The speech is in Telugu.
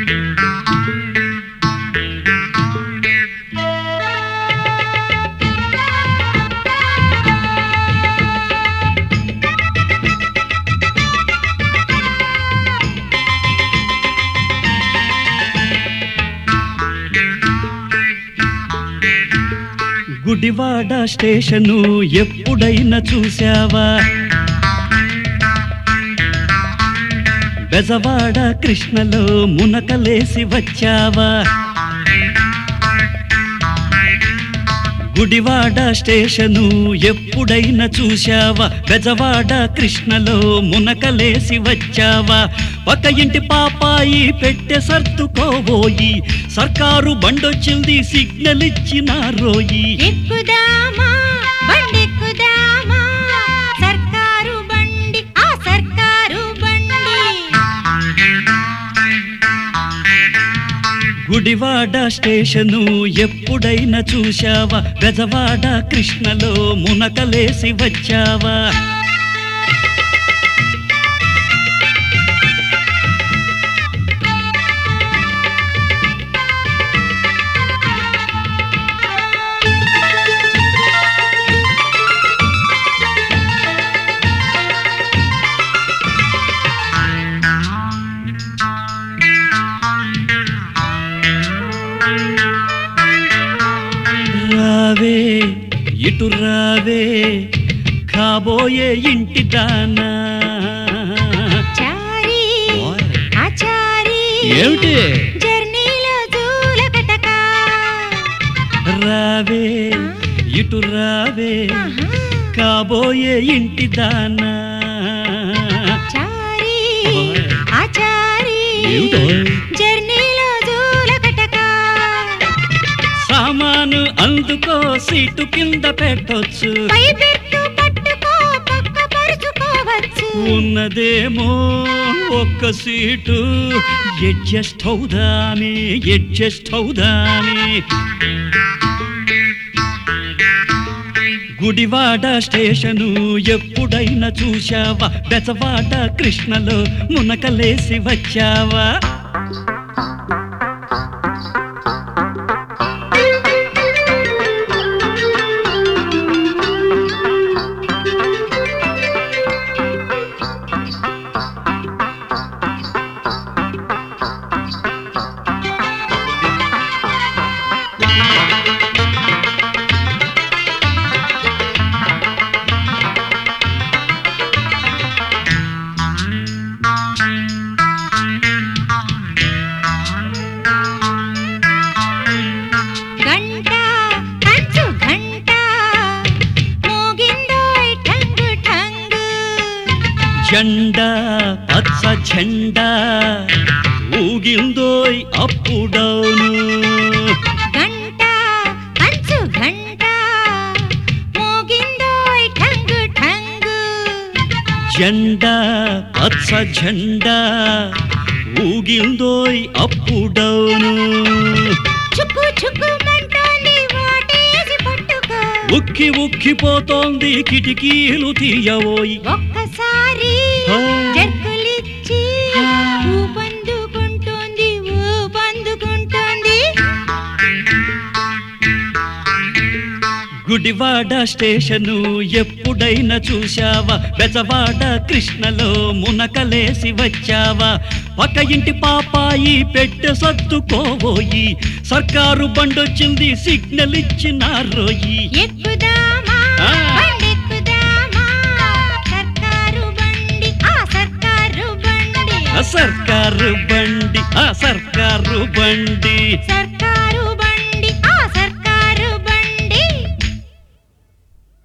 గుడివాడ స్టేషను ఎప్పుడైనా చూసావా బెజవాడ కృష్ణలో మునకలేసి వచ్చావా గుడివాడ స్టేషను ఎప్పుడైనా చూశావా బెజవాడ కృష్ణలో మునకలేసి వచ్చావా ఒక ఇంటి పాపాయి పెట్టె సర్దుకోబోయి సర్కారు బండొచ్చింది సిగ్నల్ ఇచ్చిన రోయి ఎక్కుదామా బండెక్కుదామా సర్కారు బండి ఆ సర్కారు బండి గుడివాడ స్టేషను ఎప్పుడైనా చూశావా బెజవాడ కృష్ణలో మునకలేసి వచ్చావా రావే ఇటు రావే కాబోయే ఇంటి దానా చారి ఓయ్. ఆచారి ఏమిటి జర్నీలో దూలకటక రావే ఇటు రావే ఆహా. కాబోయే ఇంటి దానా చారి ఓయ్. ఆచారి ఏమిటో? జర్నీలో దూలకటక సామాను అందుకో సీటు కింద పెట్టొచ్చు పై పెట్టు పట్టుకో పక్క పరుచుకోవచ్చు ఉన్నదేమో ఒక్క సీటు అడ్జస్ట్ అవుదామే అడ్జస్ట్ అవుదామే గుడివాడ స్టేషను ఎప్పుడైనా చూశావా బెజవాడ కృష్ణలో మునకలేసి వచ్చావా గంట కంచు గంట మోగిందోయ్ ఠంగు ఠంగు జెండా పచ్చ జెండా ఊగిందోయ్ అప్పుడౌను గంట కంచు గంట మోగిందోయ్ ఠంగు ఠంగు జెండా పచ్చ జెండా ఊగిందోయ్ అప్పుడౌను చుక్కు చుక్కు మంటోంది వాటేసి పట్టుకో ఉక్కి ఉక్కిపోతోంది కిటికీలు తీయవోయి ఒక్కసారి ఆ. జర్కులిచ్చి ఆ. ఊపందుకుంటోంది ఊపందుకుంటోంది గుడివాడ స్టేషను ఎప్పుడైనా చూశావా బెజవాడ కృష్ణలో మునకలేసి వచ్చావా పక్క ఇంటి పాపాయి పెట్టె సర్దుకోబోయి సర్కారు బండొచ్చింది సిగ్నల్ ఇచ్చిన రోయి ఎక్కుదామా ఆ. బండెక్కుదామా సర్కారు బండి ఆ సర్కారు బండి ఆ సర్కారు బండి ఆ సర్కారు బండి సర్కారు